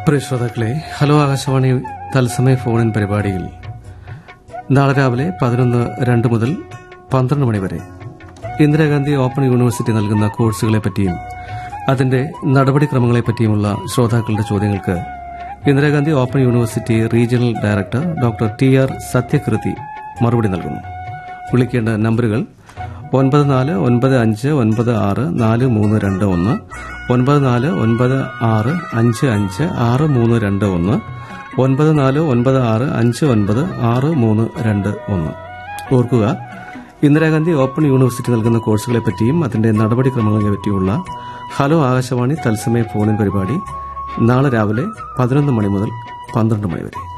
പ്രിയ ശ്രോതാക്കളെ ഹലോ ആകാശവാണി തത്സമയ ഫോണിൻ പരിപാടിയിൽ നാളെ രാവിലെ പതിനൊന്ന് രണ്ട് മുതൽ പന്ത്രണ്ട് മണി വരെ ഇന്ദിരാഗാന്ധി ഓപ്പൺ യൂണിവേഴ്സിറ്റി നൽകുന്ന കോഴ്സുകളെ പറ്റിയും അതിന്റെ നടപടിക്രമങ്ങളെപ്പറ്റിയുമുള്ള ശ്രോതാക്കളുടെ ചോദ്യങ്ങൾക്ക് Indira Gandhi open university regional director doctor T R Sathyakrithi മറുപടി നൽകുന്നു വിളിക്കേണ്ട നമ്പറുകൾ ഒൻപത് നാല് ഒൻപത് അഞ്ച് ഒൻപത് ആറ് നാല് മൂന്ന് രണ്ട് ഒന്ന് ഒൻപത് നാല് ഒൻപത് ആറ് അഞ്ച് അഞ്ച് ആറ് മൂന്ന് രണ്ട് ഒന്ന് ഒൻപത് നാല് ഒൻപത് ആറ് അഞ്ച് ഒൻപത് ആറ് മൂന്ന് രണ്ട് ഒന്ന് ഓർക്കുക ഇന്ദിരാഗാന്ധി ഓപ്പൺ യൂണിവേഴ്സിറ്റി നൽകുന്ന കോഴ്സുകളെ പറ്റിയും അതിന്റെ നടപടിക്രമങ്ങളെ പറ്റിയുള്ള ഹലോ ആകാശവാണി തത്സമയ ഫോണിൻ പരിപാടി നാളെ രാവിലെ പതിനൊന്ന് മണി മുതൽ പന്ത്രണ്ട് മണി വരെ